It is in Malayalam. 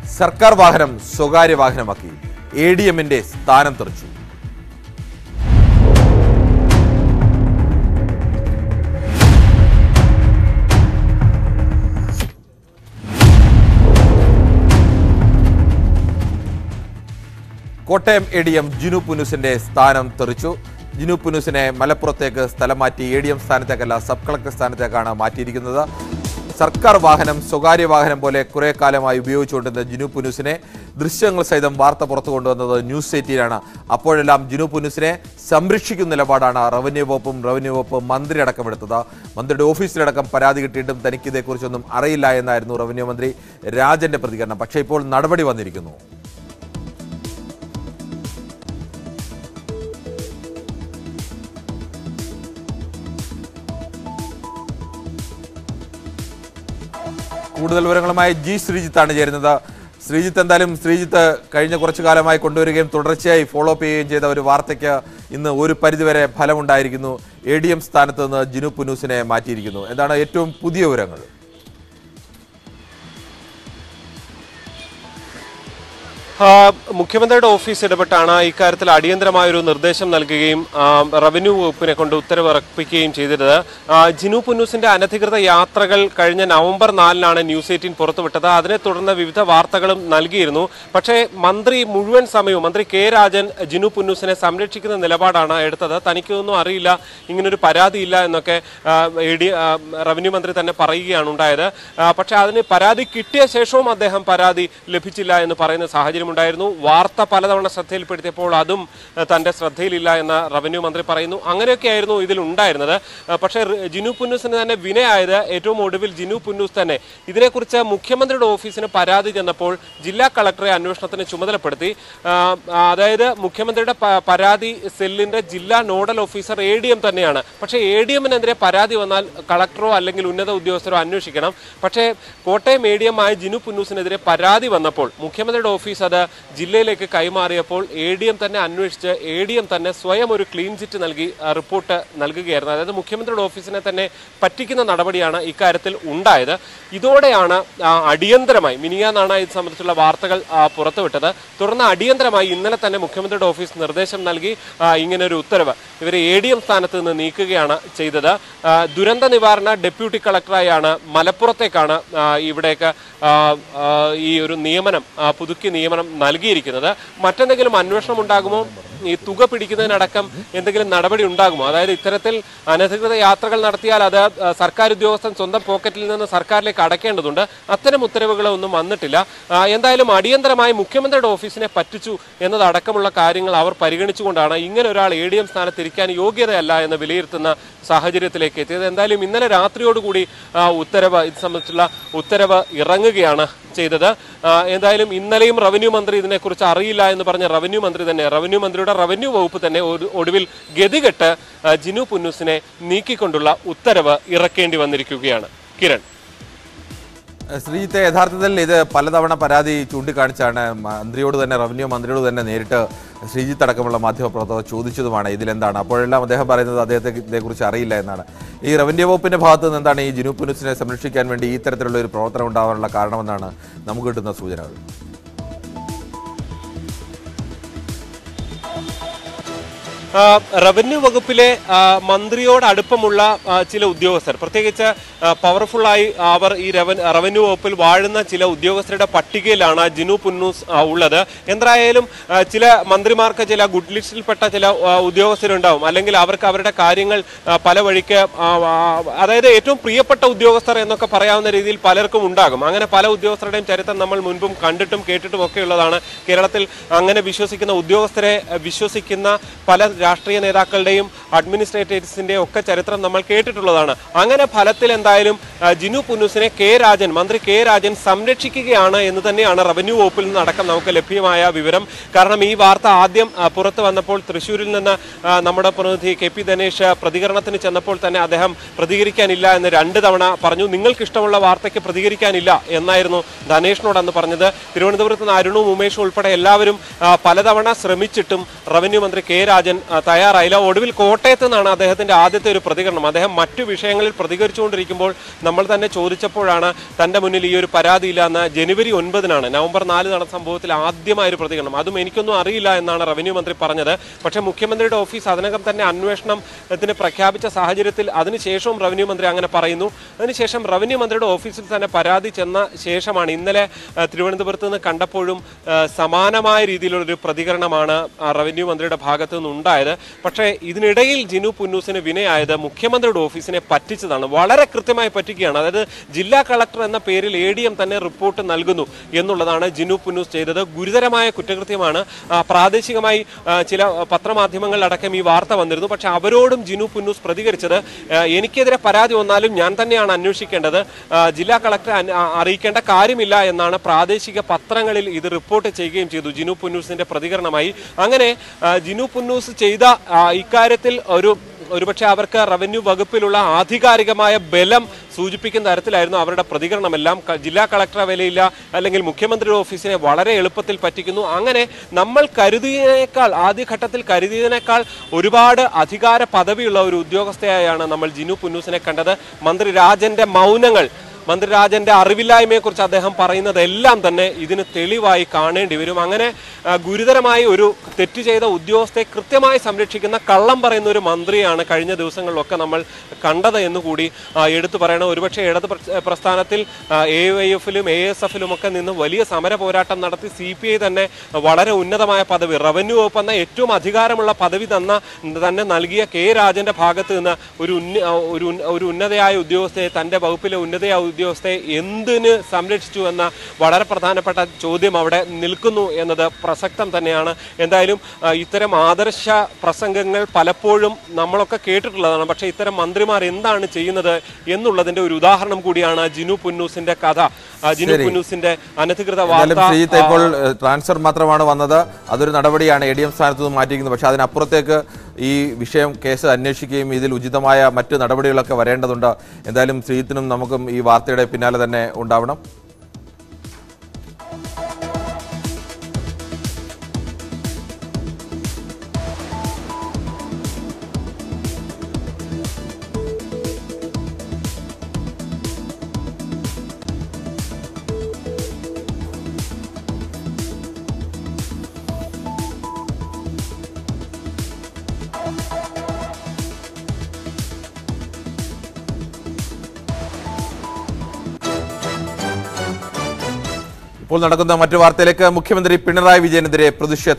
സർക്കാർ വാഹനം സ്വകാര്യ വാഹനമാക്കി എ ഡി എമ്മിന്റെ സ്ഥാനം തെറിച്ചു Kottayam A D M Jinu പുനുസിന്റെ സ്ഥാനം തെറിച്ചു ജിനു പുനുസിനെ മലപ്പുറത്തേക്ക് സ്ഥലം മാറ്റി എ ഡി എം സ്ഥാനത്തേക്കല്ല സബ് കളക്ടർ സ്ഥാനത്തേക്കാണ് മാറ്റിയിരിക്കുന്നത് സർക്കാർ വാഹനം സ്വകാര്യ വാഹനം പോലെ കുറെ കാലമായി ഉപയോഗിച്ചുകൊണ്ടിരുന്ന ജിനു പുനുസിനെ ദൃശ്യങ്ങൾ സഹിതം വാർത്ത പുറത്തു കൊണ്ടുവന്നത് ന്യൂസ് എയ്റ്റീനാണ് അപ്പോഴെല്ലാം ജിനു പുനുസിനെ സംരക്ഷിക്കുന്ന നിലപാടാണ് റവന്യൂ വകുപ്പും റവന്യൂ വകുപ്പ് മന്ത്രി അടക്കമെടുത്തത് മന്ത്രിയുടെ ഓഫീസിലടക്കം പരാതി കിട്ടിയിട്ടും തനിക്ക് ഇതേക്കുറിച്ചൊന്നും അറിയില്ല എന്നായിരുന്നു റവന്യൂ മന്ത്രി രാജന്റെ പ്രതികരണം പക്ഷേ ഇപ്പോൾ നടപടി വന്നിരിക്കുന്നു കൂടുതൽ വിവരങ്ങളുമായി ജി ശ്രീജിത്താണ് ചേരുന്നത് ശ്രീജിത്ത് എന്തായാലും ശ്രീജിത്ത് കഴിഞ്ഞ കുറച്ചു കാലമായി കൊണ്ടുവരികയും തുടർച്ചയായി ഫോളോ അപ്പ് ചെയ്യുകയും ചെയ്ത ഒരു വാർത്തയ്ക്ക് ഇന്ന് ഒരു പരിധിവരെ ഫലമുണ്ടായിരിക്കുന്നു എ ഡി എം സ്ഥാനത്ത് നിന്ന് ജിനു പുനൂസിനെ മാറ്റിയിരിക്കുന്നു എന്താണ് ഏറ്റവും പുതിയ വിവരങ്ങൾ ആ, മുഖ്യമന്ത്രിയുടെ ഓഫീസ് ഇടപെട്ടാണ് ഇക്കാര്യത്തിൽ അടിയന്തരമായ ഒരു നിർദ്ദേശം നൽകുകയും ആ, റവന്യൂ വകുപ്പിനെ കൊണ്ട് ഉത്തരവ് ഇറപ്പിക്കുകയും ചെയ്തിരുന്നത് ആ, ജിനു പുന്നൂസിന്റെ അനധികൃത യാത്രകൾ കഴിഞ്ഞ നവംബർ നാലിനാണ് ന്യൂസ് എയ്റ്റീൻ പുറത്തുവിട്ടത് അതിനെ തുടർന്ന് വിവിധ വാർത്തകളും നൽകിയിരുന്നു പക്ഷേ മന്ത്രി മുഴുവൻ സമയവും മന്ത്രി കെ രാജൻ ജിനു പുന്നൂസിനെ സംരക്ഷിക്കുന്ന നിലപാടാണ് എടുത്തത് തനിക്കൊന്നും അറിയില്ല ഇങ്ങനൊരു പരാതിയില്ല എന്നൊക്കെ ആ, എ ഡി ആ, റവന്യൂ മന്ത്രി തന്നെ പറയുകയാണ് ഉണ്ടായത് ആ, പക്ഷേ അതിന് പരാതി കിട്ടിയ ശേഷവും അദ്ദേഹം പരാതി ലഭിച്ചില്ല എന്ന് പറയുന്ന സാഹചര്യമുണ്ടായിരുന്നു വാർത്ത പലതവണ ശ്രദ്ധയിൽപ്പെടുത്തിയപ്പോൾ അതും ആ, തന്റെ ശ്രദ്ധയിലില്ല എന്ന് റവന്യൂ മന്ത്രി പറയുന്നു അങ്ങനെയൊക്കെയായിരുന്നു ഇതിൽ ഉണ്ടായിരുന്നത് ആ, പക്ഷേ റി- ജിനു പുന്നൂസിന് തന്നെ വിനയായത് ഏറ്റവും ഒടുവിൽ ജിനു പുന്നൂസ് തന്നെ ഇതിനെക്കുറിച്ച് മുഖ്യമന്ത്രിയുടെ ഓഫീസിന് പരാതി ചെന്നപ്പോൾ ജില്ലാ കളക്ടറെ അന്വേഷണത്തിന് ചുമതലപ്പെടുത്തി ആ, ആ, അതായത് മുഖ്യമന്ത്രിയുടെ പ- പരാതി സെല്ലിന്റെ ജില്ലാ nodal officer A D M തന്നെയാണ് പക്ഷേ എ ഡി എമ്മിനെതിരെ പരാതി വന്നാൽ കളക്ടറോ അല്ലെങ്കിൽ ഉന്നത ഉദ്യോഗസ്ഥരോ അന്വേഷിക്കണം പക്ഷേ കോട്ടയം എ ഡി എം ആയ ജിനു പുന്നൂസിനെതിരെ പരാതി വന്നപ്പോൾ മുഖ്യമന്ത്രിയുടെ ഓഫീസ് അത് ജില്ലയിലേക്ക് കൈമാറിയപ്പോൾ എ ഡി എം തന്നെ അന്വേഷിച്ച് എ ഡി എം തന്നെ സ്വയം ഒരു ക്ലീൻ ചിറ്റ് നൽകി ആ, റിപ്പോർട്ട് നൽകുകയായിരുന്നു അതായത് മുഖ്യമന്ത്രിയുടെ ഓഫീസിനെ തന്നെ പറ്റിക്കുന്ന നടപടിയാണ് ഇക്കാര്യത്തിൽ ഉണ്ടായത് ഇതോടെയാണ് ആ, അടിയന്തരമായി മിനിയാന്നാണ് ഇത് സംബന്ധിച്ചുള്ള വാർത്തകൾ ആ, പുറത്തുവിട്ടത് തുടർന്ന് അടിയന്തരമായി ഇന്നലെ തന്നെ മുഖ്യമന്ത്രിയുടെ ഓഫീസ് നിർദ്ദേശം നൽകി ആ, ഇങ്ങനൊരു ഉത്തരവ് ഇവരെ എ ഡി എം സ്ഥാനത്ത് നിന്ന് നീക്കുകയാണ് ചെയ്തത് ആ, ദുരന്ത നിവാരണ ഡെപ്യൂട്ടി കളക്ടറായാണ് മലപ്പുറത്തേക്കാണ് ആ, ഇവിടേക്ക് ആ, ആ, ഈ ഒരു നിയമനം ആ, പുതുക്കിയ നിയമനം നൽകിയിരിക്കുന്നത് മറ്റെന്തെങ്കിലും അന്വേഷണം ഉണ്ടാകുമോ ഈ തുക പിടിക്കുന്നതിനടക്കം എന്തെങ്കിലും നടപടി ഉണ്ടാകുമോ അതായത് ഇത്തരത്തിൽ അനധികൃത യാത്രകൾ നടത്തിയാൽ അത് ആ, സർക്കാർ ഉദ്യോഗസ്ഥൻ സ്വന്തം പോക്കറ്റിൽ നിന്ന് സർക്കാരിലേക്ക് അടയ്ക്കേണ്ടതുണ്ട് അത്തരം ഉത്തരവുകളൊന്നും വന്നിട്ടില്ല ആ, എന്തായാലും അടിയന്തരമായി മുഖ്യമന്ത്രിയുടെ ഓഫീസിനെ പറ്റിച്ചു എന്നതടക്കമുള്ള കാര്യങ്ങൾ അവർ പരിഗണിച്ചുകൊണ്ടാണ് ഇങ്ങനെ ഒരാൾ എ ഡി എം സ്ഥാനത്തിരിക്കാൻ യോഗ്യതയല്ല എന്ന് വിലയിരുത്തുന്ന സാഹചര്യത്തിലേക്ക് എത്തിയത് എന്തായാലും ഇന്നലെ രാത്രിയോടുകൂടി ആ, ഉത്തരവ് ഇത് സംബന്ധിച്ചുള്ള ഉത്തരവ് ഇറങ്ങുകയാണ് ചെയ്തത് ആ, എന്തായാലും ഇന്നലെയും റവന്യൂ മന്ത്രി ഇതിനെക്കുറിച്ച് അറിയില്ല എന്ന് പറഞ്ഞ റവന്യൂ മന്ത്രി തന്നെ റവന്യൂ മന്ത്രിയുടെ റവന്യൂ വകുപ്പ് തന്നെ ഒരു- ഒടുവിൽ ഗതികെട്ട് ആ, ജിനു പുന്നൂസിനെ നീക്കിക്കൊണ്ടുള്ള ഉത്തരവ് ഇറക്കേണ്ടി വന്നിരിക്കുകയാണ് കിരൺ ശ്രീജിത്തെ യഥാർത്ഥത്തിൽ ഇത് പലതവണ പരാതി ചൂണ്ടിക്കാണിച്ചാണ് മന്ത്രിയോട് തന്നെ റവന്യൂ മന്ത്രിയോട് തന്നെ നേരിട്ട് ശ്രീജിത്ത് അടക്കമുള്ള മാധ്യമപ്രവർത്തകർ ചോദിച്ചതുമാണ് ഇതിലെന്താണ് അപ്പോഴെല്ലാം അദ്ദേഹം പറയുന്നത് അദ്ദേഹത്തെ ഇതേക്കുറിച്ച് അറിയില്ല എന്നാണ് ഈ റവന്യൂ വകുപ്പിന്റെ ഭാഗത്ത് നിന്ന് എന്താണ് ഈ ജിനു പുനുസിനെ സംരക്ഷിക്കാൻ വേണ്ടി ഈ തരത്തിലുള്ള ഒരു പ്രവർത്തനം ഉണ്ടാവാനുള്ള കാരണമെന്നാണ് നമുക്ക് കിട്ടുന്ന സൂചനകൾ ആ, റവന്യൂ വകുപ്പിലെ ആ, മന്ത്രിയോട് അടുപ്പമുള്ള ആ, ചില ഉദ്യോഗസ്ഥർ പ്രത്യേകിച്ച് ആ, പവർഫുള്ളായി അവർ ഈ റവൻ- റവന്യൂ വകുപ്പിൽ വാഴുന്ന ചില ഉദ്യോഗസ്ഥരുടെ പട്ടികയിലാണ് ജിനു പുന്നൂസ് ആ, ഉള്ളത് എന്തായാലും ആ, ചില മന്ത്രിമാർക്ക് ചില ഗുഡ് ലിസ്റ്റിൽപ്പെട്ട ചില ആ, ഉദ്യോഗസ്ഥരുണ്ടാവും അല്ലെങ്കിൽ അവർക്ക് അവരുടെ കാര്യങ്ങൾ ആ, പല വഴിക്ക് ആ, ആ, അതായത് ഏറ്റവും പ്രിയപ്പെട്ട ഉദ്യോഗസ്ഥർ എന്നൊക്കെ പറയാവുന്ന രീതിയിൽ പലർക്കും ഉണ്ടാകും അങ്ങനെ പല ഉദ്യോഗസ്ഥരുടെയും ചരിത്രം നമ്മൾ മുൻപും കണ്ടിട്ടും കേട്ടിട്ടും ഒക്കെ ഉള്ളതാണ് കേരളത്തിൽ അങ്ങനെ വിശ്വസിക്കുന്ന ഉദ്യോഗസ്ഥരെ അഹ്, വിശ്വസിക്കുന്ന പല രാഷ്ട്രീയ നേതാക്കളുടെയും അഡ്മിനിസ്ട്രേറ്റേഴ്സിന്റെയും ഒക്കെ ചരിത്രം നമ്മൾ കേട്ടിട്ടുള്ളതാണ് അങ്ങനെ ഫലത്തിൽ എന്തായാലും അഹ്, ജിനു പുന്നൂസിനെ കെ രാജൻ മന്ത്രി കെ രാജൻ സംരക്ഷിക്കുകയാണ് എന്ന് തന്നെയാണ് റവന്യൂ വകുപ്പിൽ നിന്നടക്കം നമുക്ക് ലഭ്യമായ വിവരം കാരണം ഈ വാർത്ത ആദ്യം അഹ്, പുറത്തു വന്നപ്പോൾ തൃശ്ശൂരിൽ നിന്ന് അഹ്, നമ്മുടെ പ്രതിനിധി കെ പി ധനേഷ് പ്രതികരണത്തിന് ചെന്നപ്പോൾ തന്നെ അദ്ദേഹം പ്രതികരിക്കാനില്ല എന്ന് രണ്ട് തവണ പറഞ്ഞു നിങ്ങൾക്ക് ഇഷ്ടമുള്ള വാർത്തയ്ക്ക് പ്രതികരിക്കാനില്ല എന്നായിരുന്നു ധനേഷിനോട് അന്ന് പറഞ്ഞത് തിരുവനന്തപുരത്ത് നിന്ന് അരുണും ഉമേഷും ഉൾപ്പെടെ എല്ലാവരും ആ, പലതവണ ശ്രമിച്ചിട്ടും റവന്യൂ മന്ത്രി കെ രാജൻ ആ, ആ, തയ്യാറായില്ല ഒടുവിൽ കോട്ടയത്ത് നിന്നാണ് അദ്ദേഹത്തിന്റെ ആദ്യത്തെ ഒരു പ്രതികരണം അദ്ദേഹം മറ്റു വിഷയങ്ങളിൽ പ്രതികരിച്ചുകൊണ്ടിരിക്കുമ്പോൾ നമ്മൾ തന്നെ ചോദിച്ചപ്പോഴാണ് തന്റെ മുന്നിൽ ഈ ഒരു പരാതിയില്ല എന്ന് ജനുവരി ഒൻപതിനാണ് നവംബർ നാല് നടന്ന സംഭവത്തിൽ ആദ്യമായ ഒരു പ്രതികരണം അതും എനിക്കൊന്നും അറിയില്ല എന്നാണ് റവന്യൂ മന്ത്രി പറഞ്ഞത് പക്ഷേ മുഖ്യമന്ത്രിയുടെ ഓഫീസ് അതിനകം തന്നെ അന്വേഷണത്തിന് പ്രഖ്യാപിച്ച സാഹചര്യത്തിൽ അതിനുശേഷവും റവന്യൂ മന്ത്രി അങ്ങനെ പറയുന്നു അതിനുശേഷം റവന്യൂ മന്ത്രിയുടെ ഓഫീസിൽ തന്നെ പരാതി ചെന്ന ശേഷമാണ് ഇന്നലെ ആ, തിരുവനന്തപുരത്ത് നിന്ന് കണ്ടപ്പോഴും ആ, സമാനമായ രീതിയിലുള്ളൊരു പ്രതികരണമാണ് ആ, റവന്യൂ മന്ത്രിയുടെ ഭാഗത്തു നിന്നുണ്ടായത് പക്ഷേ ഇതിനിടയിൽ ജിനു പുന്നൂസിന് വിനയായത് മുഖ്യമന്ത്രിയുടെ ഓഫീസിനെ പറ്റിച്ചതാണ് വളരെ കൃത്യമായി പറ്റിക്കുകയാണ് അതായത് ജില്ലാ കളക്ടർ എന്ന പേരിൽ എ ഡി എം തന്നെ റിപ്പോർട്ട് നൽകുന്നു എന്നുള്ളതാണ് ജിനു പുന്നൂസ് ചെയ്തത് ഗുരുതരമായ കുറ്റകൃത്യമാണ് ആ, പ്രാദേശികമായി ആ, ചില പത്രമാധ്യമങ്ങളിലടക്കം ഈ വാർത്ത വന്നിരുന്നു പക്ഷെ അവരോടും ജിനു പുന്നൂസ് പ്രതികരിച്ചത് ആ, എനിക്കെതിരെ പരാതി വന്നാലും ഞാൻ തന്നെയാണ് അന്വേഷിക്കേണ്ടത് ആ, ജില്ലാ കളക്ടറെ അന്- ആ, അറിയിക്കേണ്ട കാര്യമില്ല എന്നാണ് പ്രാദേശിക പത്രങ്ങളിൽ ഇത് റിപ്പോർട്ട് ചെയ്യുകയും ചെയ്തു ജിനു പുന്നൂസിന്റെ പ്രതികരണമായി അങ്ങനെ ആ, ജിനു പുന്നൂസ് ചെയ്ത ആ, ഇക്കാര്യത്തിൽ ഒരു ഒരുപക്ഷെ അവർക്ക് റവന്യൂ വകുപ്പിലുള്ള ആധികാരികമായ ബലം സൂചിപ്പിക്കുന്ന തരത്തിലായിരുന്നു അവരുടെ പ്രതികരണമെല്ലാം ക- ജില്ലാ കളക്ടറെ വിലയില്ല അല്ലെങ്കിൽ മുഖ്യമന്ത്രിയുടെ ഓഫീസിനെ വളരെ എളുപ്പത്തിൽ പറ്റിക്കുന്നു അങ്ങനെ നമ്മൾ കരുതിയതിനേക്കാൾ ആദ്യഘട്ടത്തിൽ കരുതിയതിനേക്കാൾ ഒരുപാട് അധികാര പദവിയുള്ള ഒരു ഉദ്യോഗസ്ഥയായാണ് നമ്മൾ ജിനു പുന്നൂസിനെ കണ്ടത് മന്ത്രി രാജന്റെ മൗനങ്ങൾ മന്ത്രി രാജന്റെ അറിവില്ലായ്മയെക്കുറിച്ച് അദ്ദേഹം പറയുന്നതെല്ലാം തന്നെ ഇതിന് തെളിവായി കാണേണ്ടി വരും അങ്ങനെ ആ, ഗുരുതരമായി ഒരു തെറ്റ് ചെയ്ത ഉദ്യോഗസ്ഥയെ കൃത്യമായി സംരക്ഷിക്കുന്ന കള്ളം പറയുന്ന ഒരു മന്ത്രിയാണ് കഴിഞ്ഞ ദിവസങ്ങളിലൊക്കെ നമ്മൾ കണ്ടത് എന്നുകൂടി ആ, എടുത്തു പറയണം ഒരുപക്ഷെ ഇടത് പ്ര- പ്രസ്ഥാനത്തിൽ എ ഐ എഫിലും എ എസ് എഫിലും ഒക്കെ നിന്ന് വലിയ സമര പോരാട്ടം നടത്തി സി പി ഐ തന്നെ വളരെ ഉന്നതമായ പദവി റവന്യൂ വകുപ്പ് എന്ന ഏറ്റവും അധികാരമുള്ള പദവി തന്ന തന്നെ നൽകിയ കെ രാജന്റെ ഭാഗത്ത് നിന്ന് ഒരു ഉന്ന ഒരു ഉന്ന- ഒരു ഉന്നതയായ ഉദ്യോഗസ്ഥയെ തന്റെ വകുപ്പിലെ ഉന്നതയായ ഉദ്യോഗസ്ഥയെ എന്തിന് സംരക്ഷിച്ചു എന്ന വളരെ പ്രധാനപ്പെട്ട ചോദ്യം അവിടെ നിൽക്കുന്നു എന്നത് പ്രസക്തം തന്നെയാണ് എന്തായാലും ആ, ഇത്തരം ആദർശ പ്രസംഗങ്ങൾ പലപ്പോഴും നമ്മളൊക്കെ കേട്ടിട്ടുള്ളതാണ് പക്ഷേ ഇത്തരം മന്ത്രിമാർ എന്താണ് ചെയ്യുന്നത് എന്നുള്ളതിന്റെ ഒരു ഉദാഹരണം കൂടിയാണ് ജിനു പുന്നൂസിന്റെ കഥ ആ, ജിനു ശരി. പുന്നൂസിന്റെ അനധികൃത എന്നാലും വാർത്ത ശ്രീജിത്ത് ഇപ്പോൾ ഏഹ്, ട്രാൻസ്ഫർ മാത്രമാണ് വന്നത് അതൊരു നടപടിയാണ് എ ഡി എം സ്ഥാനത്ത് നിന്ന് മാറ്റിയിരിക്കുന്നത് പക്ഷേ അതിനപ്പുറത്തേക്ക് ഈ വിഷയം കേസ് അന്വേഷിക്കുകയും ഇതിൽ ഉചിതമായ മറ്റ് നടപടികളൊക്കെ വരേണ്ടതുണ്ട് എന്തായാലും ശ്രീജിത്തിനും നമുക്കും ഈ വാർത്തയുടെ പിന്നാലെ തന്നെ ഉണ്ടാവണം ഇപ്പോൾ നടക്കുന്ന മറ്റു വാർത്തയിലേക്ക് മുഖ്യമന്ത്രി പിണറായി വിജയനെതിരെ പ്രതിഷേധ